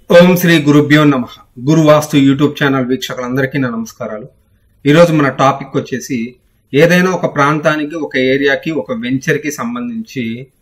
ఓం శ్రీ గురుభ్యో నమ గురువాస్తు YouTube channel వీక్షకులందరికీ నా నమస్కారాలు ఈరోజు మన టాపిక్ వచ్చేసి ఏదైనా ఒక ప్రాంతానికి ఒక ఏరియాకి ఒక వెంచర్కి సంబంధించి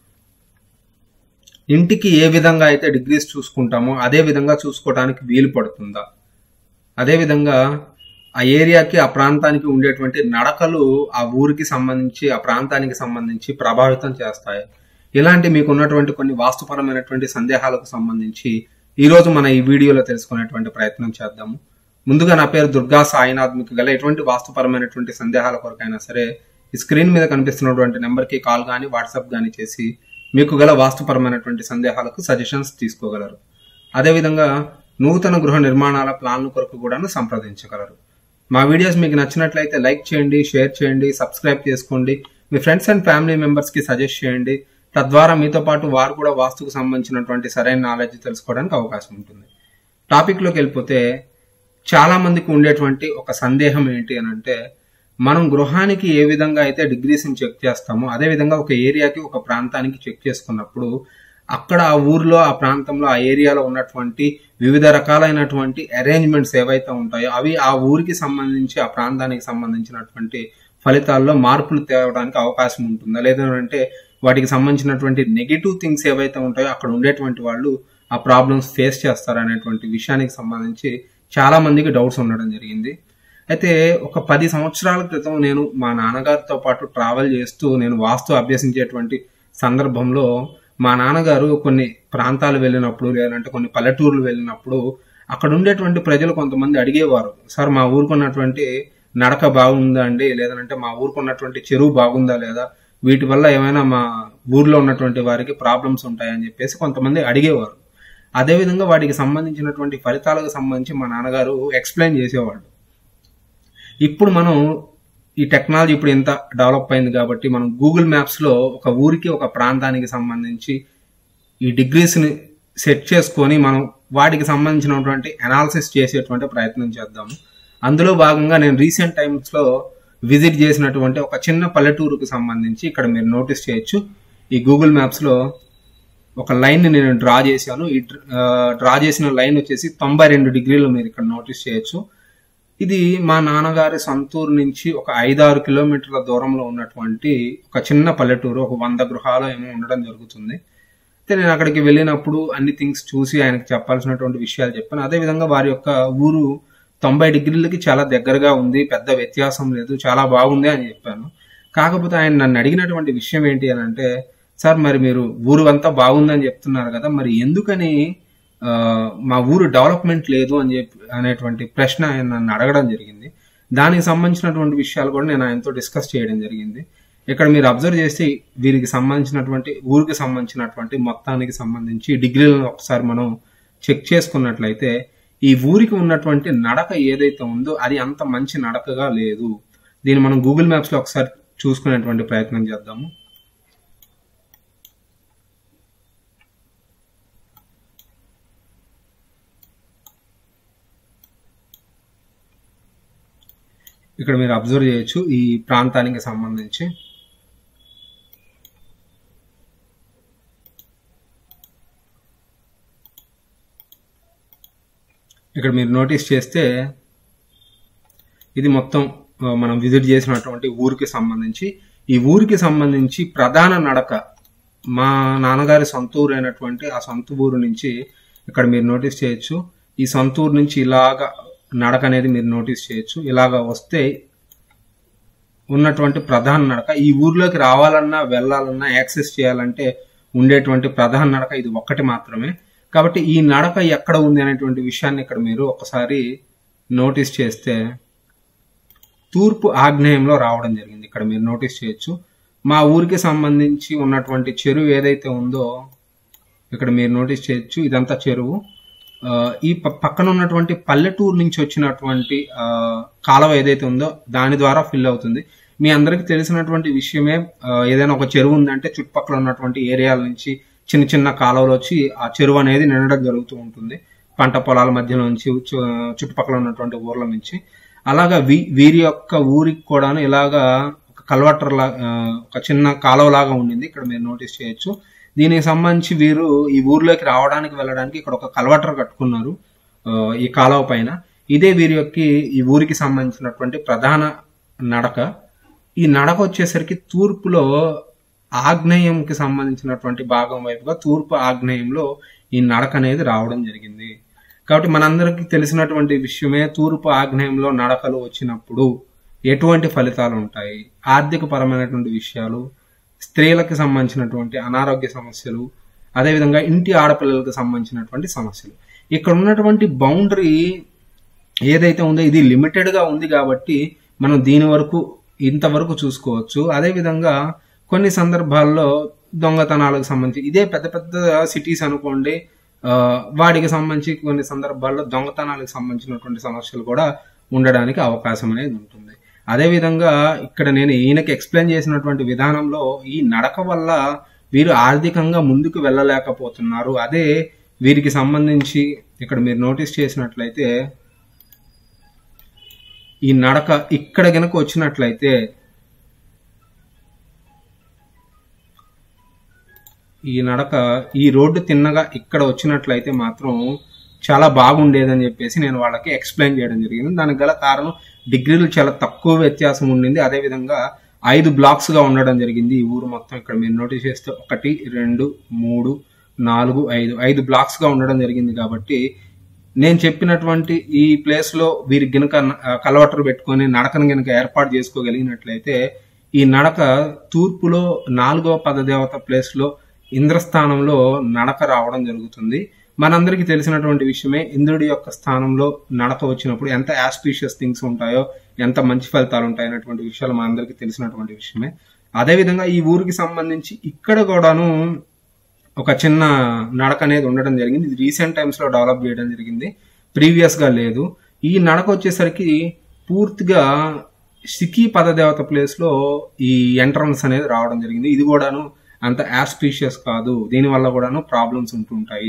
ఇంటికి ఏ విధంగా అయితే డిగ్రీస్ చూసుకుంటామో అదే విధంగా చూసుకోవడానికి వీలు పడుతుందా అదేవిధంగా ఆ ఏరియాకి ఆ ప్రాంతానికి ఉండేటువంటి నడకలు ఆ ఊరికి సంబంధించి ఆ ప్రాంతానికి సంబంధించి ప్రభావితం చేస్తాయి ఇలాంటి మీకు ఉన్నటువంటి కొన్ని వాస్తుపరమైనటువంటి సందేహాలకు సంబంధించి ఈ రోజు మన ఈ వీడియోలో తెలుసుకునేటువంటి ప్రయత్నం చేద్దాము ముందుగా నా పేరు దుర్గా సాయినాథ్ మీకు గల ఎటువంటి వాస్తుపరమైనటువంటి సందేహాల కొరకైనా సరే ఈ స్క్రీన్ మీద కనిపిస్తున్నటువంటి నెంబర్కి కాల్ కానీ వాట్సాప్ కానీ చేసి మీకు గల వాస్తుపరమైనటువంటి సందేహాలకు సజెషన్స్ తీసుకోగలరు అదేవిధంగా నూతన గృహ నిర్మాణాల ప్లాన్ల కొరకు కూడాను సంప్రదించగలరు మా వీడియోస్ మీకు నచ్చినట్లయితే లైక్ చేయండి షేర్ చేయండి సబ్స్క్రైబ్ చేసుకోండి మీ ఫ్రెండ్స్ అండ్ ఫ్యామిలీ మెంబర్స్ కి సజెస్ట్ చేయండి తద్వారా మీతో పాటు వారు కూడా వాస్తుకు సంబంధించినటువంటి సరైన నాలెడ్జ్ తెలుసుకోవడానికి అవకాశం ఉంటుంది టాపిక్ లోకి వెళ్ళిపోతే చాలా మందికి ఉండేటువంటి ఒక సందేహం ఏంటి అని అంటే మనం గృహానికి ఏ విధంగా అయితే డిగ్రీస్ చెక్ చేస్తామో అదే విధంగా ఒక ఏరియాకి ఒక ప్రాంతానికి చెక్ చేసుకున్నప్పుడు అక్కడ ఆ ఊర్లో ఆ ప్రాంతంలో ఆ ఏరియాలో ఉన్నటువంటి వివిధ రకాలైనటువంటి అరేంజ్మెంట్స్ ఏవైతే ఉంటాయో అవి ఆ ఊరికి సంబంధించి ఆ ప్రాంతానికి సంబంధించినటువంటి ఫలితాల్లో మార్పులు తేవడానికి అవకాశం ఉంటుందా లేదంటే వాటికి సంబంధించినటువంటి నెగిటివ్ థింగ్స్ ఏవైతే ఉంటాయో అక్కడ ఉండేటువంటి వాళ్ళు ఆ ప్రాబ్లమ్స్ ఫేస్ చేస్తారు అనేటువంటి విషయానికి సంబంధించి చాలా మందికి డౌట్స్ ఉండడం జరిగింది అయితే ఒక పది సంవత్సరాల క్రితం నేను మా నాన్నగారితో పాటు ట్రావెల్ చేస్తూ నేను వాస్తు అభ్యసించేటువంటి సందర్భంలో మా నాన్నగారు కొన్ని ప్రాంతాలు వెళ్ళినప్పుడు లేదంటే కొన్ని పల్లెటూర్లు వెళ్ళినప్పుడు అక్కడ ఉండేటువంటి ప్రజలు కొంతమంది అడిగేవారు సార్ మా ఊరుకున్నటువంటి నడక బాగుందా అండి లేదంటే మా ఊరుకున్నటువంటి చెరువు బాగుందా లేదా వీటి వల్ల ఏమైనా మా ఊర్లో ఉన్నటువంటి వారికి ప్రాబ్లమ్స్ ఉంటాయని చెప్పేసి కొంతమంది అడిగేవారు అదేవిధంగా వాటికి సంబంధించినటువంటి ఫలితాలకు సంబంధించి మా నాన్నగారు ఎక్స్ప్లెయిన్ చేసేవాళ్ళు ఇప్పుడు మనం ఈ టెక్నాలజీ ఇప్పుడు ఎంత డెవలప్ అయింది కాబట్టి మనం గూగుల్ మ్యాప్స్ లో ఒక ఊరికి ఒక ప్రాంతానికి సంబంధించి ఈ డిగ్రీస్ ని సెట్ చేసుకొని మనం వాటికి సంబంధించినటువంటి అనాలిసిస్ చేసేటువంటి ప్రయత్నం చేద్దాము అందులో భాగంగా నేను రీసెంట్ టైమ్స్ లో విజిట్ చేసినటువంటి ఒక చిన్న పల్లెటూరుకు సంబంధించి ఇక్కడ మీరు నోటీస్ చేయొచ్చు ఈ గూగుల్ మ్యాప్స్ లో ఒక లైన్ ని నేను డ్రా చేశాను ఈ డ్రా చేసిన లైన్ వచ్చేసి తొంభై రెండు డిగ్రీలు మీరు ఇక్కడ నోటీస్ చేయొచ్చు ఇది మా నాన్నగారి సొంతూరు నుంచి ఒక ఐదారు కిలోమీటర్ల దూరంలో ఉన్నటువంటి ఒక చిన్న పల్లెటూరు ఒక వంద గృహాలు ఏమో ఉండడం జరుగుతుంది అయితే నేను అక్కడికి వెళ్ళినప్పుడు అన్ని థింగ్స్ చూసి ఆయనకు చెప్పాల్సినటువంటి విషయాలు చెప్పాను అదేవిధంగా వారి యొక్క ఊరు తొంభై డిగ్రీలకి చాలా దగ్గరగా ఉంది పెద్ద వ్యత్యాసం లేదు చాలా బాగుంది అని చెప్పాను కాకపోతే ఆయన నన్ను అడిగినటువంటి విషయం ఏంటి అని అంటే సార్ మరి మీరు ఊరు అంతా బాగుందని చెప్తున్నారు కదా మరి ఎందుకని మా ఊరు డెవలప్మెంట్ లేదు అని చెప్పి అనేటువంటి ప్రశ్న ఆయన నన్ను అడగడం జరిగింది దానికి సంబంధించినటువంటి విషయాలు కూడా నేను ఆయనతో డిస్కస్ చేయడం జరిగింది ఇక్కడ మీరు అబ్జర్వ్ చేస్తే వీరికి సంబంధించినటువంటి ఊరికి సంబంధించినటువంటి మొత్తానికి సంబంధించి డిగ్రీలను ఒకసారి మనం చెక్ చేసుకున్నట్లయితే ఈ ఊరికి ఉన్నటువంటి నడక ఏదైతే ఉందో అది అంత మంచి నడకగా లేదు దీన్ని మనం గూగుల్ మ్యాప్స్ లో ఒకసారి చూసుకునేటువంటి ప్రయత్నం చేద్దాము ఇక్కడ మీరు అబ్జర్వ్ చేయొచ్చు ఈ ప్రాంతానికి సంబంధించి ఇక్కడ మీరు నోటీస్ చేస్తే ఇది మొత్తం మనం విజిట్ చేసినటువంటి ఊరికి సంబంధించి ఈ ఊరికి సంబంధించి ప్రధాన నడక మా నాన్నగారి సొంత ఊరు అయినటువంటి ఆ సొంత ఊరు నుంచి ఇక్కడ మీరు నోటీస్ చేయొచ్చు ఈ సొంత ఊరు నుంచి ఇలాగా నడక అనేది మీరు నోటీస్ చేయొచ్చు ఇలాగ వస్తే ఉన్నటువంటి ప్రధాన నడక ఈ ఊర్లోకి రావాలన్నా వెళ్ళాలన్నా యాక్సెస్ చేయాలంటే ఉండేటువంటి ప్రధాన నడక ఇది ఒక్కటి మాత్రమే కాబట్టి ఈ నడక ఎక్కడ ఉంది అనేటువంటి విషయాన్ని ఇక్కడ మీరు ఒకసారి నోటీస్ చేస్తే తూర్పు ఆగ్నేయంలో రావడం జరిగింది ఇక్కడ మీరు నోటీస్ చేయొచ్చు మా ఊరికి సంబంధించి ఉన్నటువంటి చెరువు ఏదైతే ఉందో ఇక్కడ మీరు నోటీస్ చేయొచ్చు ఇదంతా చెరువు ఈ పక్కన ఉన్నటువంటి పల్లెటూరు నుంచి వచ్చినటువంటి కాలువ ఏదైతే ఉందో దాని ద్వారా ఫిల్ అవుతుంది మీ అందరికి తెలిసినటువంటి విషయమే ఏదైనా ఒక చెరువు ఉందంటే చుట్టుపక్కల ఉన్నటువంటి ఏరియాల నుంచి చిన్న చిన్న కాలువలు వచ్చి ఆ చెరువు అనేది నిండడం జరుగుతూ ఉంటుంది పంట పొలాల మధ్య నుంచి చుట్టుపక్కల ఉన్నటువంటి ఊర్ల నుంచి అలాగా వీరి యొక్క ఊరికి కూడా ఇలాగా ఒక కల్వటర్ లా ఒక చిన్న కాలువ లాగా ఉండింది ఇక్కడ మీరు నోటీస్ చేయొచ్చు దీనికి సంబంధించి వీరు ఈ ఊర్లోకి రావడానికి వెళ్ళడానికి ఇక్కడ ఒక కలవటర్ కట్టుకున్నారు ఆ, ఈ కాలువ పైన ఇదే వీరి యొక్క ఈ ఊరికి సంబంధించినటువంటి ప్రధాన నడక ఈ నడక వచ్చేసరికి తూర్పులో ఆగ్నేయంకి సంబంధించినటువంటి భాగం వైపుగా తూర్పు ఆగ్నేయంలో ఈ నడక అనేది రావడం జరిగింది కాబట్టి మనందరికీ తెలిసినటువంటి విషయమే తూర్పు ఆగ్నేయంలో నడకలు వచ్చినప్పుడు ఎటువంటి ఫలితాలు ఉంటాయి ఆర్థిక పరమైనటువంటి విషయాలు స్త్రీలకు సంబంధించినటువంటి అనారోగ్య సమస్యలు అదేవిధంగా ఇంటి ఆడపిల్లలకు సంబంధించినటువంటి సమస్యలు ఇక్కడ ఉన్నటువంటి బౌండరీ ఏదైతే ఉందో ఇది లిమిటెడ్ గా ఉంది కాబట్టి మనం దీని వరకు ఇంతవరకు చూసుకోవచ్చు అదే విధంగా కొన్ని సందర్భాల్లో దొంగతనాలకు సంబంధించి ఇదే పెద్ద పెద్ద సిటీస్ అనుకోండి ఆ, వాటికి సంబంధించి కొన్ని సందర్భాల్లో దొంగతనాలకు సంబంధించినటువంటి సమస్యలు కూడా ఉండడానికి అవకాశం అనేది ఉంటుంది అదే విధంగా ఇక్కడ నేను ఈయనకి ఎక్స్ప్లెయిన్ చేసినటువంటి విధానంలో ఈ నడక వల్ల వీరు ఆర్థికంగా ముందుకు వెళ్ళలేకపోతున్నారు అదే వీరికి సంబంధించి ఇక్కడ మీరు నోటీస్ చేసినట్లయితే ఈ నడక ఇక్కడ గనక వచ్చినట్లయితే ఈ నడక ఈ రోడ్డు తిన్నగా ఇక్కడ వచ్చినట్లయితే మాత్రం చాలా బాగుండేదని చెప్పేసి నేను వాళ్ళకి ఎక్స్ప్లెయిన్ చేయడం జరిగింది దానికి గల కారణం డిగ్రీలు చాలా తక్కువ వ్యత్యాసం ఉండింది అదే విధంగా ఐదు బ్లాక్స్ గా ఉండడం జరిగింది ఈ ఊరు మొత్తం ఇక్కడ మీరు నోటీస్ చేస్తే ఒకటి రెండు మూడు నాలుగు ఐదు ఐదు బ్లాక్స్ గా ఉండడం జరిగింది కాబట్టి నేను చెప్పినటువంటి ఈ ప్లేస్ లో వీరి గనుక కలవటర్ పెట్టుకొని నడకను గనుక ఏర్పాటు చేసుకోగలిగినట్లయితే ఈ నడక తూర్పులో నాలుగవ పదదేవత ప్లేస్ లో ఇంద్రస్థానంలో నడక రావడం జరుగుతుంది మనందరికీ తెలిసినటువంటి విషయమే ఇంద్రుడి యొక్క స్థానంలో నడక వచ్చినప్పుడు ఎంత ఆస్పీషియస్ థింగ్స్ ఉంటాయో ఎంత మంచి ఫలితాలు ఉంటాయి అనేటువంటి విషయాలు మనందరికీ తెలిసినటువంటి విషయమే అదేవిధంగా ఈ ఊరికి సంబంధించి ఇక్కడ కూడాను ఒక చిన్న నడక అనేది ఉండడం జరిగింది ఇది రీసెంట్ టైమ్స్ లో డెవలప్ చేయడం జరిగింది ప్రీవియస్ గా లేదు ఈ నడక వచ్చేసరికి పూర్తిగా సికి పదదేవత ప్లేస్ లో ఈ ఎంట్రన్స్ అనేది రావడం జరిగింది ఇది కూడాను అంత ఆస్పీషియస్ కాదు దీని వల్ల కూడాను ప్రాబ్లమ్స్ ఉంటుంటాయి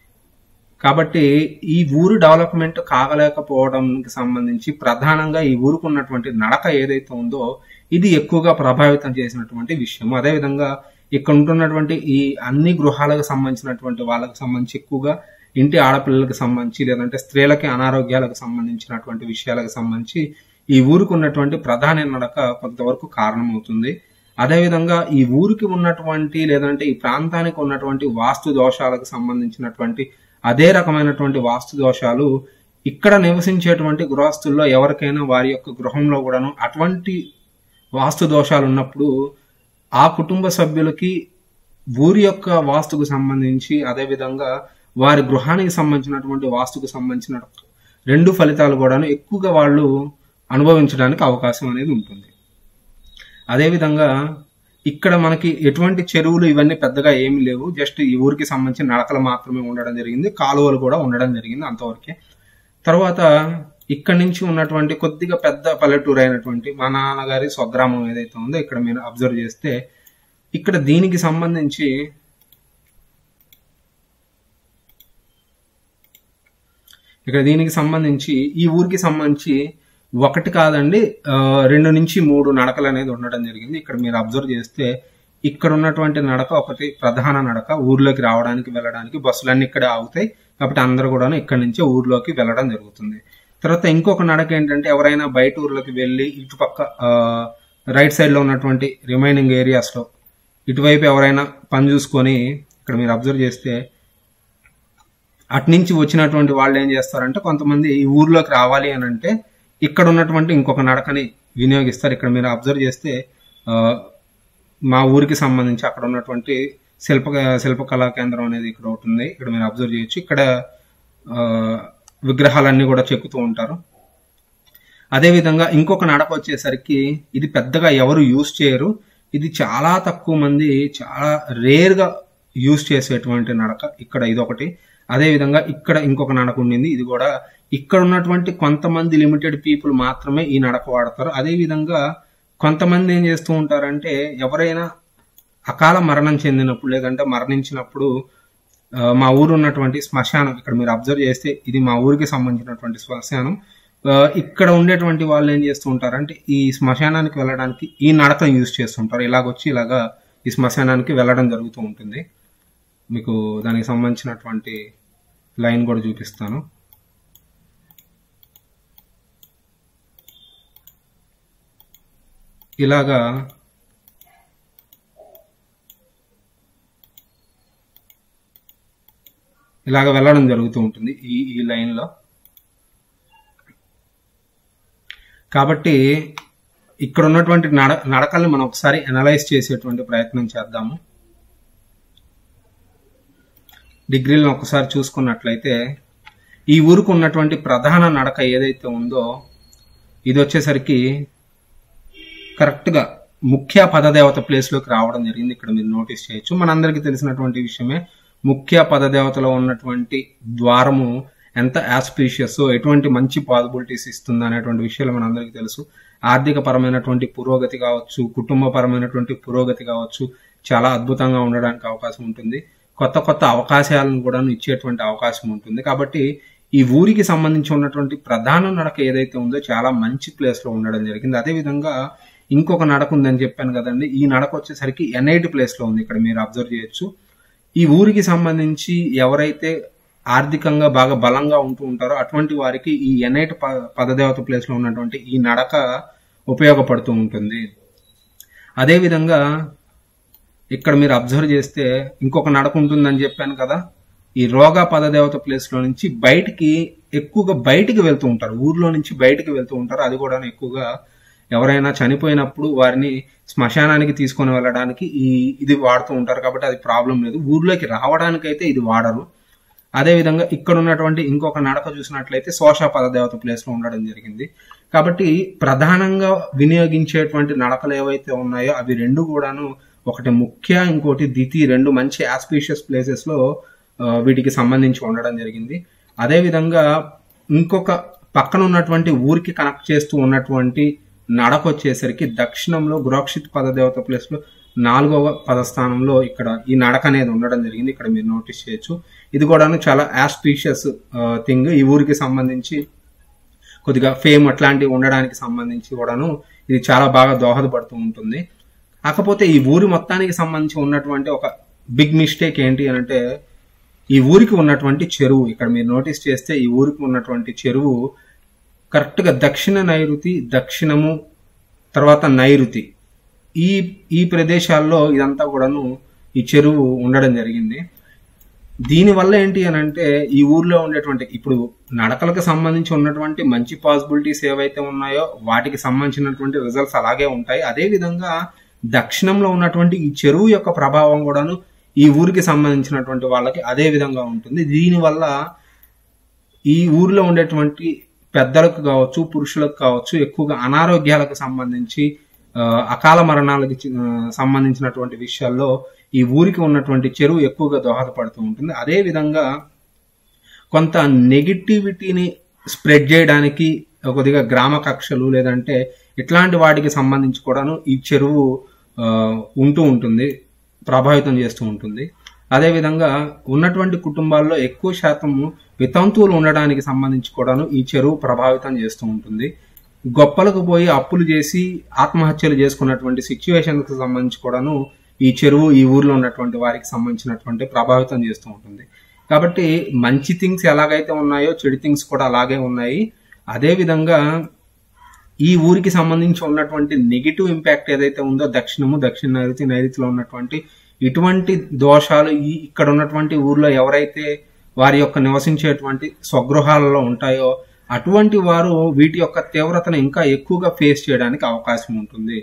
కాబట్టి ఈ ఊరు డెవలప్మెంట్ కాగలేకపోవడానికి సంబంధించి ప్రధానంగా ఈ ఊరుకు ఉన్నటువంటి నడక ఏదైతే ఉందో ఇది ఎక్కువగా ప్రభావితం చేసినటువంటి విషయం అదేవిధంగా ఇక్కడ ఉంటున్నటువంటి ఈ అన్ని గృహాలకు సంబంధించినటువంటి వాళ్ళకి సంబంధించి ఎక్కువగా ఇంటి ఆడపిల్లలకు సంబంధించి లేదంటే స్త్రీలకి అనారోగ్యాలకు సంబంధించినటువంటి విషయాలకు సంబంధించి ఈ ఊరికి ఉన్నటువంటి ప్రధాన నడక కొంతవరకు కారణమవుతుంది అదేవిధంగా ఈ ఊరికి ఉన్నటువంటి లేదంటే ఈ ప్రాంతానికి ఉన్నటువంటి వాస్తు దోషాలకు సంబంధించినటువంటి అదే రకమైనటువంటి వాస్తు దోషాలు ఇక్కడ నివసించేటువంటి గృహస్థుల్లో ఎవరికైనా వారి యొక్క గృహంలో కూడాను అటువంటి వాస్తు దోషాలు ఉన్నప్పుడు ఆ కుటుంబ సభ్యులకి ఊరి యొక్క వాస్తుకు సంబంధించి అదే విధంగా వారి గృహానికి సంబంధించినటువంటి వాస్తుకు సంబంధించిన రెండు ఫలితాలు కూడాను ఎక్కువగా వాళ్ళు అనుభవించడానికి అవకాశం అనేది ఉంటుంది అదేవిధంగా ఇక్కడ మనకి ఎటువంటి చెరువులు ఇవన్నీ పెద్దగా ఏమీ లేవు జస్ట్ ఈ ఊరికి సంబంధించిన నడకలు మాత్రమే ఉండడం జరిగింది కాలువలు కూడా ఉండడం జరిగింది అంతవరకే తర్వాత ఇక్కడ నుంచి ఉన్నటువంటి కొద్దిగా పెద్ద పల్లెటూరు అయినటువంటి మా నాన్నగారి స్వగ్రామం ఏదైతే ఉందో ఇక్కడ మీరు అబ్జర్వ్ చేస్తే ఇక్కడ దీనికి సంబంధించి ఇక్కడ దీనికి సంబంధించి ఈ ఊరికి సంబంధించి ఒకటి కాదండి ఆ, రెండు నుంచి మూడు నడకలు అనేది ఉండడం జరిగింది ఇక్కడ మీరు అబ్జర్వ్ చేస్తే ఇక్కడ ఉన్నటువంటి నడక ఒకటి ప్రధాన నడక ఊర్లోకి రావడానికి వెళ్ళడానికి బస్సులన్నీ ఇక్కడే ఆగుతాయి కాబట్టి అందరూ కూడా ఇక్కడ నుంచే ఊర్లోకి వెళ్ళడం జరుగుతుంది తర్వాత ఇంకొక నడక ఏంటంటే ఎవరైనా బయట ఊర్లోకి వెళ్ళి ఇటుపక్క ఆ, రైట్ సైడ్ లో ఉన్నటువంటి రిమైనింగ్ ఏరియాస్ లో ఇటువైపు ఎవరైనా పని చూసుకొని ఇక్కడ మీరు అబ్జర్వ్ చేస్తే అటు నుంచి వచ్చినటువంటి వాళ్ళు ఏం చేస్తారంటే కొంతమంది ఈ ఊర్లోకి రావాలి అని అంటే ఇక్కడ ఉన్నటువంటి ఇంకొక నడకని వినియోగిస్తారు ఇక్కడ మీరు అబ్జర్వ్ చేస్తే ఆ, మా ఊరికి సంబంధించి అక్కడ ఉన్నటువంటి శిల్ప శిల్పకళా కేంద్రం అనేది ఇక్కడ ఒకటి ఉంది ఇక్కడ మీరు అబ్జర్వ్ చేయొచ్చు ఇక్కడ ఆ, విగ్రహాలన్నీ కూడా చెక్కుతూ ఉంటారు అదేవిధంగా ఇంకొక నడక వచ్చేసరికి ఇది పెద్దగా ఎవరు యూజ్ చేయరు ఇది చాలా తక్కువ మంది చాలా రేర్ గా యూజ్ చేసేటువంటి నడక ఇక్కడ ఇదొకటి అదేవిధంగా ఇక్కడ ఇంకొక నడక ఉండింది ఇది కూడా ఇక్కడ ఉన్నటువంటి కొంతమంది లిమిటెడ్ పీపుల్ మాత్రమే ఈ నడక వాడతారు అదేవిధంగా కొంతమంది ఏం చేస్తూ ఉంటారంటే ఎవరైనా అకాల మరణం చెందినప్పుడు లేదంటే మరణించినప్పుడు ఆ, మా ఊరు ఉన్నటువంటి శ్మశానం ఇక్కడ మీరు అబ్జర్వ్ చేస్తే ఇది మా ఊరికి సంబంధించినటువంటి శ్మశానం ఆ, ఇక్కడ ఉండేటువంటి వాళ్ళు ఏం చేస్తూ ఉంటారంటే ఈ శ్మశానానికి వెళ్ళడానికి ఈ నడకను యూజ్ చేస్తుంటారు ఇలాగొచ్చి ఇలాగా ఈ శ్మశానానికి వెళ్ళడం జరుగుతూ ఉంటుంది మీకు దానికి సంబంధించినటువంటి లైన్ కూడా చూపిస్తాను ఇలాగా ఇలాగ వెళ్ళడం జరుగుతూ ఉంటుంది ఈ ఈ లైన్లో కాబట్టి ఇక్కడ ఉన్నటువంటి నడ నడకల్ని మనం ఒకసారి అనలైజ్ చేసేటువంటి ప్రయత్నం చేద్దాము డిగ్రీలను ఒకసారి చూసుకున్నట్లయితే ఈ ఊరికి ఉన్నటువంటి ప్రధాన నడక ఏదైతే ఉందో ఇది వచ్చేసరికి కరెక్ట్గా ముఖ్య పదదేవత ప్లేస్లోకి రావడం జరిగింది ఇక్కడ మీరు నోటీస్ చేయొచ్చు మనందరికీ తెలిసినటువంటి విషయమే ముఖ్య పదదేవతలో ఉన్నటువంటి ద్వారము ఎంత ఆస్పీషియస్ ఎటువంటి మంచి పాసిబిలిటీస్ ఇస్తుంది అనేటువంటి విషయాలు మనందరికీ తెలుసు ఆర్థిక పరమైనటువంటి పురోగతి కావచ్చు కుటుంబ పరమైనటువంటి పురోగతి కావచ్చు చాలా అద్భుతంగా ఉండడానికి అవకాశం ఉంటుంది కొత్త కొత్త అవకాశాలను కూడా ఇచ్చేటువంటి అవకాశం ఉంటుంది కాబట్టి ఈ ఊరికి సంబంధించి ఉన్నటువంటి ప్రధాన నడక ఏదైతే ఉందో చాలా మంచి ప్లేస్ లో ఉండడం జరిగింది అదే విధంగా ఇంకొక నడక ఉందని చెప్పాను కదండి ఈ నడక వచ్చేసరికి ఎన్ఐటి ప్లేస్ లో ఉంది ఇక్కడ మీరు అబ్జర్వ్ చేయొచ్చు ఈ ఊరికి సంబంధించి ఎవరైతే ఆర్థికంగా బాగా బలంగా ఉంటూ ఉంటారో అటువంటి వారికి ఈ ఎన్ఐటి పదదేవత ప్లేస్ లో ఉన్నటువంటి ఈ నడక ఉపయోగపడుతూ ఉంటుంది అదేవిధంగా ఇక్కడ మీరు అబ్జర్వ్ చేస్తే ఇంకొక నడక ఉంటుందని చెప్పాను కదా ఈ రోగా పదదేవత ప్లేస్ లో నుంచి బయటికి ఎక్కువగా బయటికి వెళ్తూ ఉంటారు ఊర్లో నుంచి బయటికి వెళ్తూ ఉంటారు అది కూడా ఎక్కువగా ఎవరైనా చనిపోయినప్పుడు వారిని శ్మశానానికి తీసుకొని వెళ్ళడానికి ఈ ఇది వాడుతూ ఉంటారు కాబట్టి అది ప్రాబ్లం లేదు ఊర్లోకి రావడానికి అయితే ఇది వాడరు అదేవిధంగా ఇక్కడ ఉన్నటువంటి ఇంకొక నడక చూసినట్లయితే శోషా పదదేవత ప్లేస్ లో ఉండడం జరిగింది కాబట్టి ప్రధానంగా వినియోగించేటువంటి నడకలు ఏవైతే ఉన్నాయో అవి రెండు కూడాను ఒకటి ముఖ్య ఇంకోటి దితి రెండు మంచి ఆస్పీషియస్ ప్లేసెస్ లో వీటికి సంబంధించి ఉండడం జరిగింది అదేవిధంగా ఇంకొక పక్కన ఉన్నటువంటి ఊరికి కనెక్ట్ చేస్తూ ఉన్నటువంటి నడక వచ్చేసరికి దక్షిణంలో గురాక్షిత్ పదదేవత ప్లేస్ లో నాలుగవ పదస్థానంలో ఇక్కడ ఈ నడక అనేది ఉండడం జరిగింది ఇక్కడ మీరు నోటీస్ చేయొచ్చు ఇది కూడాను చాలా ఆస్పీషియస్ థింగ్ ఈ ఊరికి సంబంధించి కొద్దిగా ఫేమ్ అట్లాంటివి ఉండడానికి సంబంధించి కూడాను ఇది చాలా బాగా దోహదపడుతూ ఉంటుంది కాకపోతే ఈ ఊరి మొత్తానికి సంబంధించి ఉన్నటువంటి ఒక బిగ్ మిస్టేక్ ఏంటి అని అంటే ఈ ఊరికి ఉన్నటువంటి చెరువు ఇక్కడ మీరు నోటీస్ చేస్తే ఈ ఊరికి ఉన్నటువంటి చెరువు కరెక్ట్గా దక్షిణ నైరుతి దక్షిణము తర్వాత నైరుతి ఈ ఈ ప్రదేశాల్లో ఇదంతా కూడాను ఈ చెరువు ఉండడం జరిగింది దీనివల్ల ఏంటి అని అంటే ఈ ఊర్లో ఉండేటువంటి ఇప్పుడు నడకలకు సంబంధించి ఉన్నటువంటి మంచి పాసిబిలిటీస్ ఏవైతే ఉన్నాయో వాటికి సంబంధించినటువంటి రిజల్ట్స్ అలాగే ఉంటాయి అదే విధంగా దక్షిణంలో ఉన్నటువంటి ఈ చెరువు యొక్క ప్రభావం కూడాను ఈ ఊరికి సంబంధించినటువంటి వాళ్ళకి అదే విధంగా ఉంటుంది దీనివల్ల ఈ ఊరిలో ఉండేటువంటి పెద్దలకు కావచ్చు పురుషులకు కావచ్చు ఎక్కువగా అనారోగ్యాలకు సంబంధించి అకాల మరణాలకు సంబంధించినటువంటి విషయాల్లో ఈ ఊరికి ఉన్నటువంటి చెరువు ఎక్కువగా దోహదపడుతూ ఉంటుంది అదే విధంగా కొంత నెగిటివిటీని స్ప్రెడ్ చేయడానికి కొద్దిగా గ్రామ కక్షలు లేదంటే ఇట్లాంటి వాటికి సంబంధించి కూడాను ఈ చెరువు ఉంటూ ఉంటుంది ప్రభావితం చేస్తూ ఉంటుంది అదేవిధంగా ఉన్నటువంటి కుటుంబాల్లో ఎక్కువ శాతము వితంతువులు ఉండడానికి సంబంధించి కూడాను ఈ చెరువు ప్రభావితం చేస్తూ ఉంటుంది గొప్పలకు పోయి అప్పులు చేసి ఆత్మహత్యలు చేసుకున్నటువంటి సిచ్యువేషన్కి సంబంధించి కూడాను ఈ చెరువు ఈ ఊర్లో ఉన్నటువంటి వారికి సంబంధించినటువంటి ప్రభావితం చేస్తూ ఉంటుంది కాబట్టి మంచి థింగ్స్ ఎలాగైతే ఉన్నాయో చెడు థింగ్స్ కూడా అలాగే ఉన్నాయి అదే విధంగా ఈ ఊరికి సంబంధించి ఉన్నటువంటి నెగిటివ్ ఇంపాక్ట్ ఏదైతే ఉందో దక్షిణము దక్షిణ నైరుతి నైరుతిలో ఉన్నటువంటి ఇటువంటి దోషాలు ఈ ఇక్కడ ఉన్నటువంటి ఊర్లో ఎవరైతే వారి యొక్క నివసించేటువంటి స్వగృహాలలో ఉంటాయో అటువంటి వారు వీటి యొక్క తీవ్రతను ఇంకా ఎక్కువగా ఫేస్ చేయడానికి అవకాశం ఉంటుంది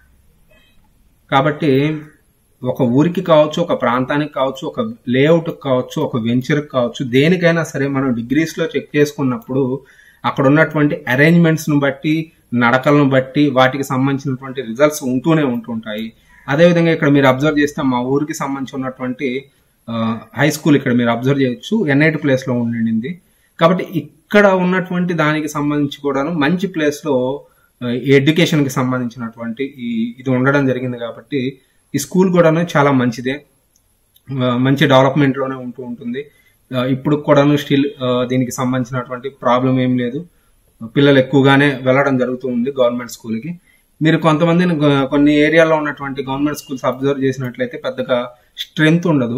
కాబట్టి ఒక ఊరికి కావచ్చు ఒక ప్రాంతానికి కావచ్చు ఒక లేఅవుట్ కావచ్చు ఒక వెంచర్కి కావచ్చు దేనికైనా సరే మనం డిగ్రీస్లో చెక్ చేసుకున్నప్పుడు అక్కడ ఉన్నటువంటి అరేంజ్మెంట్స్ను బట్టి నడకలను బట్టి వాటికి సంబంధించినటువంటి రిజల్ట్స్ ఉంటూనే ఉంటుంటాయి అదేవిధంగా ఇక్కడ మీరు అబ్జర్వ్ చేస్తే మా ఊరికి సంబంధించి ఉన్నటువంటి హై స్కూల్ ఇక్కడ మీరు అబ్జర్వ్ చేయొచ్చు ఎన్ఐటి ప్లేస్లో ఉండింది కాబట్టి ఇక్కడ ఉన్నటువంటి దానికి సంబంధించి కూడాను మంచి ప్లేస్లో ఎడ్యుకేషన్కి సంబంధించినటువంటి ఈ ఇది ఉండడం జరిగింది కాబట్టి ఈ స్కూల్ కూడాను చాలా మంచిదే మంచి డెవలప్మెంట్లోనే ఉంటూ ఉంటుంది ఇప్పుడు కూడాను స్టిల్ దీనికి సంబంధించినటువంటి ప్రాబ్లం ఏం లేదు పిల్లలు ఎక్కువగానే వెళ్ళడం జరుగుతూ ఉంది గవర్నమెంట్ స్కూల్కి మీరు కొంతమందిని కొన్ని ఏరియాలో ఉన్నటువంటి గవర్నమెంట్ స్కూల్స్ అబ్జర్వ్ చేసినట్లయితే పెద్దగా స్ట్రెంగ్త్ ఉండదు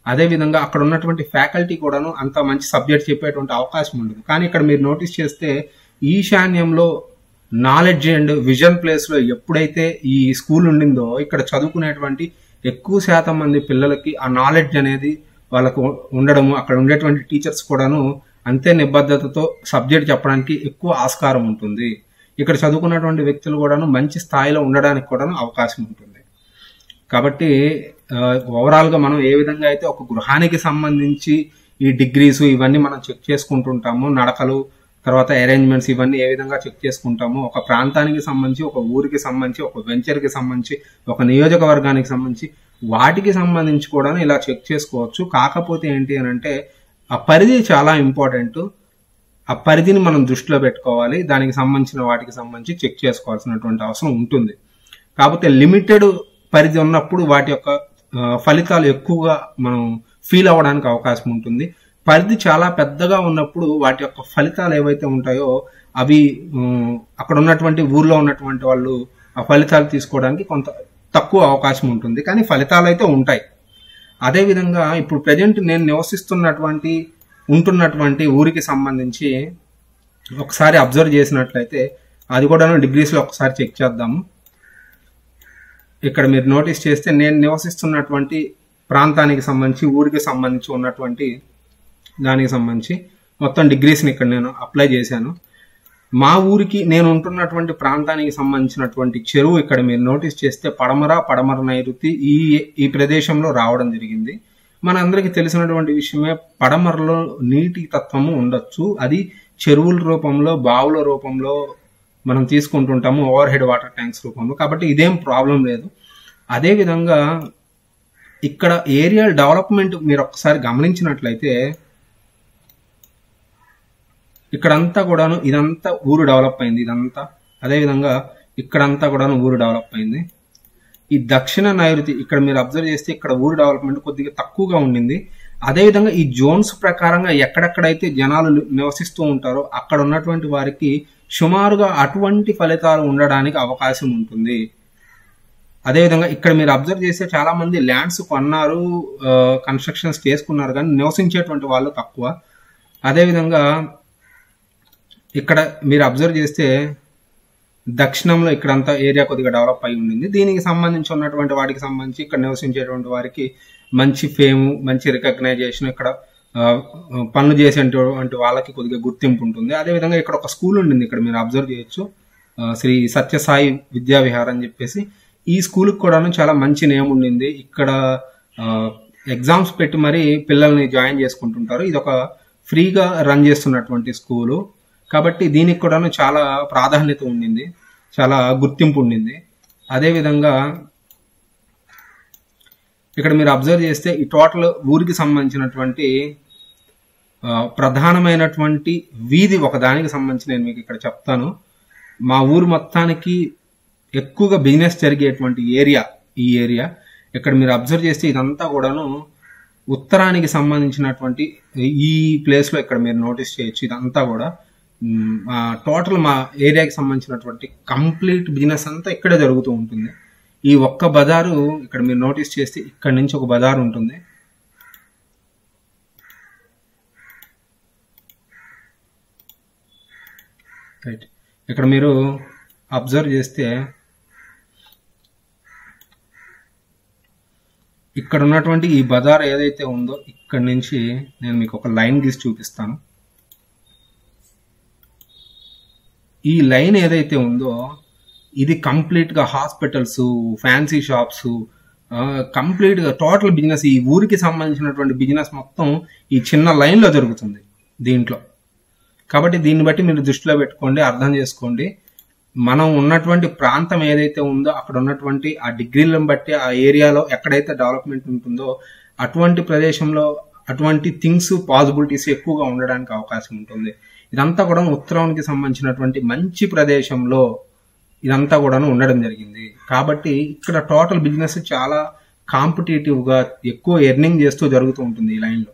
అదేవిధంగా అక్కడ ఉన్నటువంటి ఫ్యాకల్టీ కూడాను అంత మంచి సబ్జెక్ట్ చెప్పేటువంటి అవకాశం ఉండదు కానీ ఇక్కడ మీరు నోటీస్ చేస్తే ఈశాన్యంలో నాలెడ్జ్ అండ్ విజన్ ప్లేస్ లో ఎప్పుడైతే ఈ స్కూల్ ఉండిందో ఇక్కడ చదువుకునేటువంటి ఎక్కువ శాతం మంది పిల్లలకి ఆ నాలెడ్జ్ అనేది వాళ్ళకు ఉండడము అక్కడ ఉండేటువంటి టీచర్స్ కూడాను అంతే నిబద్ధతతో సబ్జెక్ట్ చెప్పడానికి ఎక్కువ ఆస్కారం ఉంటుంది ఇక్కడ చదువుకున్నటువంటి వ్యక్తులు కూడాను మంచి స్థాయిలో ఉండడానికి కూడాను అవకాశం ఉంటుంది కాబట్టి ఓవరాల్ గా మనం ఏ విధంగా అయితే ఒక గృహానికి సంబంధించి ఈ డిగ్రీస్ ఇవన్నీ మనం చెక్ చేసుకుంటుంటాము నడకలు తర్వాత అరేంజ్మెంట్స్ ఇవన్నీ ఏ విధంగా చెక్ చేసుకుంటాము ఒక ప్రాంతానికి సంబంధించి ఒక ఊరికి సంబంధించి ఒక వెంచర్కి సంబంధించి ఒక నియోజకవర్గానికి సంబంధించి వాటికి సంబంధించి కూడా ఇలా చెక్ చేసుకోవచ్చు కాకపోతే ఏంటి అని అంటే ఆ పరిధి చాలా ఇంపార్టెంట్ ఆ పరిధిని మనం దృష్టిలో పెట్టుకోవాలి దానికి సంబంధించిన వాటికి సంబంధించి చెక్ చేసుకోవాల్సినటువంటి అవసరం ఉంటుంది కాకపోతే లిమిటెడ్ పరిధి ఉన్నప్పుడు వాటి యొక్క ఆ, ఫలితాలు ఎక్కువగా మనం ఫీల్ అవ్వడానికి అవకాశం ఉంటుంది పరిధి చాలా పెద్దగా ఉన్నప్పుడు వాటి యొక్క ఫలితాలు ఏవైతే ఉంటాయో అవి ఉమ్, అక్కడ ఉన్నటువంటి ఊర్లో ఉన్నటువంటి వాళ్ళు ఆ ఫలితాలు తీసుకోవడానికి కొంత తక్కువ అవకాశం ఉంటుంది కానీ ఫలితాలు అయితే ఉంటాయి అదేవిధంగా ఇప్పుడు ప్రజెంట్ నేను నివసిస్తున్నటువంటి ఉంటున్నటువంటి ఊరికి సంబంధించి ఒకసారి అబ్జర్వ్ చేసినట్లయితే అది కూడా డిగ్రీస్లో ఒకసారి చెక్ చేద్దాము ఇక్కడ మీరు నోటీస్ చేస్తే నేను నివసిస్తున్నటువంటి ప్రాంతానికి సంబంధించి ఊరికి సంబంధించి ఉన్నటువంటి దానికి సంబంధించి మొత్తం డిగ్రీస్ని ఇక్కడ నేను అప్లై చేశాను మా ఊరికి నేను ఉంటున్నటువంటి ప్రాంతానికి సంబంధించినటువంటి చెరువు ఇక్కడ మీరు నోటీస్ చేస్తే పడమర పడమర నైరుతి ఈ ఈ ప్రదేశంలో రావడం జరిగింది మనందరికీ తెలిసినటువంటి విషయమే పడమరలో నీటి తత్వము ఉండొచ్చు అది చెరువుల రూపంలో బావుల రూపంలో మనం తీసుకుంటుంటాము ఓవర్ హెడ్ వాటర్ ట్యాంక్స్ రూపంలో కాబట్టి ఇదేం ప్రాబ్లం లేదు అదే విధంగా ఇక్కడ ఏరియల్ డెవలప్మెంట్ మీరు ఒక్కసారి గమనించినట్లయితే ఇక్కడంతా కూడాను ఇదంతా ఊరు డెవలప్ అయింది ఇదంతా అదేవిధంగా ఇక్కడంతా కూడాను ఊరు డెవలప్ అయింది ఈ దక్షిణ నైరుతి ఇక్కడ మీరు అబ్జర్వ్ చేస్తే ఇక్కడ ఊరు డెవలప్మెంట్ కొద్దిగా తక్కువగా ఉండింది అదేవిధంగా ఈ జోన్స్ ప్రకారంగా ఎక్కడెక్కడైతే జనాలు నివసిస్తూ ఉంటారో అక్కడ ఉన్నటువంటి వారికి సుమారుగా అటువంటి ఫలితాలు ఉండడానికి అవకాశం ఉంటుంది అదేవిధంగా ఇక్కడ మీరు అబ్జర్వ్ చేస్తే చాలా మంది ల్యాండ్స్ కొన్నారు కన్స్ట్రక్షన్స్ చేసుకున్నారు కానీ నివసించేటువంటి వాళ్ళు తక్కువ అదేవిధంగా ఇక్కడ మీరు అబ్జర్వ్ చేస్తే దక్షిణంలో ఇక్కడంతా ఏరియా కొద్దిగా డెవలప్ అయి ఉండింది దీనికి సంబంధించి ఉన్నటువంటి వాటికి సంబంధించి ఇక్కడ నివసించేటువంటి వారికి మంచి ఫేమ్ మంచి రికగ్నైజేషన్ ఇక్కడ ఆ, పనులు చేసేటువంటి వాళ్ళకి కొద్దిగా గుర్తింపు ఉంటుంది అదేవిధంగా ఇక్కడ ఒక స్కూల్ ఉండింది ఇక్కడ మీరు అబ్జర్వ్ చేయొచ్చు ఆ, శ్రీ సత్యసాయి విద్యా విహార్ అని చెప్పేసి ఈ స్కూల్కి కూడాను చాలా మంచి నేమ్ ఉండింది ఇక్కడ ఎగ్జామ్స్ పెట్టి మరి పిల్లల్ని జాయిన్ చేసుకుంటుంటారు ఇది ఒక ఫ్రీగా రన్ చేస్తున్నటువంటి స్కూలు కాబట్టి దీనికి కూడాను చాలా ప్రాధాన్యత ఉండింది చాలా గుర్తింపు ఉండింది అదేవిధంగా ఇక్కడ మీరు అబ్జర్వ్ చేస్తే ఈ టోటల్ ఊరికి సంబంధించినటువంటి ఆ, ప్రధానమైనటువంటి వీధి ఒక దానికి సంబంధించి నేను మీకు ఇక్కడ చెప్తాను మా ఊరు మొత్తానికి ఎక్కువగా బిజినెస్ జరిగేటువంటి ఏరియా ఈ ఏరియా ఇక్కడ మీరు అబ్జర్వ్ చేస్తే ఇదంతా కూడాను ఉత్తరానికి సంబంధించినటువంటి ఈ ప్లేస్ లో ఇక్కడ మీరు నోటీస్ చేయొచ్చు ఇదంతా కూడా టోటల్ మా ఏరియాకి సంబంధించినటువంటి కంప్లీట్ బిజినెస్ అంతా ఇక్కడే జరుగుతూ ఉంటుంది ఈ ఒక్క బజారు ఇక్కడ మీరు నోటీస్ చేస్తే ఇక్కడ నుంచి ఒక బజారు ఉంటుంది రైట్ ఇక్కడ మీరు అబ్జర్వ్ చేస్తే ఇక్కడ ఉన్నటువంటి ఈ బజార్ ఏదైతే ఉందో ఇక్కడ నుంచి నేను మీకు ఒక లైన్ గీసి చూపిస్తాను ఈ లైన్ ఏదైతే ఉందో ఇది కంప్లీట్ గా హాస్పిటల్స్ ఫ్యాన్సీ షాప్స్ కంప్లీట్ గా టోటల్ బిజినెస్ ఈ ఊరికి సంబంధించినటువంటి బిజినెస్ మొత్తం ఈ చిన్న లైన్ లో జరుగుతుంది దీంట్లో కాబట్టి దీన్ని బట్టి మీరు దృష్టిలో పెట్టుకోండి అర్థం చేసుకోండి మనం ఉన్నటువంటి ప్రాంతం ఏదైతే ఉందో అక్కడ ఉన్నటువంటి ఆ డిగ్రీలను బట్టి ఆ ఏరియాలో ఎక్కడైతే డెవలప్మెంట్ ఉంటుందో అటువంటి ప్రదేశంలో అటువంటి థింగ్స్ పాసిబిలిటీస్ ఎక్కువగా ఉండడానికి అవకాశం ఉంటుంది ఇదంతా కూడా ఉత్తరానికి సంబంధించినటువంటి మంచి ప్రదేశంలో ఇదంతా కూడా ఉండడం జరిగింది కాబట్టి ఇక్కడ టోటల్ బిజినెస్ చాలా కాంపిటేటివ్ గా ఎక్కువ ఎర్నింగ్ చేస్తూ జరుగుతూ ఉంటుంది ఈ లైన్ లో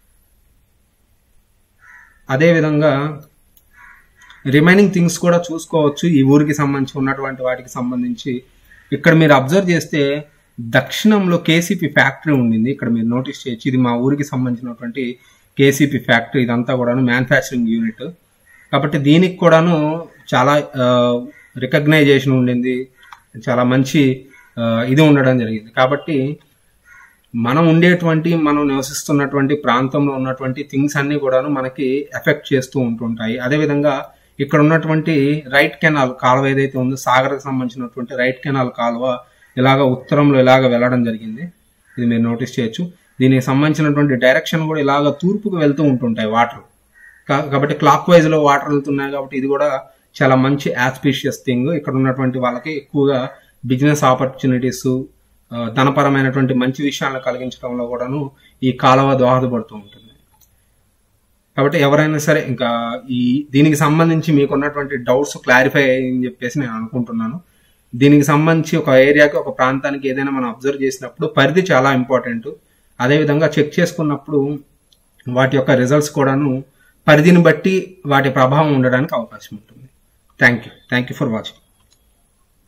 అదే విధంగా రిమైనింగ్ థింగ్స్ కూడా చూసుకోవచ్చు ఈ ఊరికి సంబంధించి ఉన్నటువంటి వాటికి సంబంధించి ఇక్కడ మీరు అబ్జర్వ్ చేస్తే దక్షిణంలో కేసీపీ ఫ్యాక్టరీ ఉండింది ఇక్కడ మీరు నోటీస్ చేయొచ్చు ఇది మా ఊరికి సంబంధించినటువంటి కేసీపీ ఫ్యాక్టరీ ఇదంతా కూడాను మ్యానుఫ్యాక్చరింగ్ యూనిట్ కాబట్టి దీనికి కూడాను చాలా రికగ్నైజేషన్ ఉండింది చాలా మంచి ఆ, ఇది ఉండడం జరిగింది కాబట్టి మనం ఉండేటువంటి మనం నివసిస్తున్నటువంటి ప్రాంతంలో ఉన్నటువంటి థింగ్స్ అన్ని కూడాను మనకి ఎఫెక్ట్ చేస్తూ ఉంటుంటాయి అదేవిధంగా ఇక్కడ ఉన్నటువంటి రైట్ కెనాల్ కాలువ ఏదైతే ఉందో సాగర్కి సంబంధించినటువంటి రైట్ కెనాల్ కాలువ ఇలాగ ఉత్తరంలో ఇలాగ వెళ్ళడం జరిగింది ఇది మీరు నోటీస్ చేయొచ్చు దీనికి సంబంధించినటువంటి డైరెక్షన్ కూడా ఇలాగ తూర్పుకు వెళ్తూ ఉంటుంటాయి వాటర్ కాబట్టి క్లాక్ వైజ్ లో వాటర్ వెళ్తున్నాయి కాబట్టి ఇది కూడా చాలా మంచి ఆస్పీషియస్ థింగ్ ఇక్కడ ఉన్నటువంటి వాళ్ళకి ఎక్కువగా బిజినెస్ ఆపర్చునిటీస్ ధనపరమైనటువంటి మంచి విషయాలను కలిగించడంలో కూడాను ఈ కాలువ దోహదపడుతూ ఉంటుంది కాబట్టి ఎవరైనా సరే ఇంకా ఈ దీనికి సంబంధించి మీకున్నటువంటి డౌట్స్ క్లారిఫై అయ్యని చెప్పేసి నేను అనుకుంటున్నాను దీనికి సంబంధించి ఒక ఏరియాకి ఒక ప్రాంతానికి ఏదైనా మనం అబ్జర్వ్ చేసినప్పుడు పరిధి చాలా ఇంపార్టెంట్ అదేవిధంగా చెక్ చేసుకున్నప్పుడు వాటి యొక్క రిజల్ట్స్ కూడాను పరిధిని బట్టి వాటి ప్రభావం ఉండడానికి అవకాశం ఉంటుంది thank you thank you for watching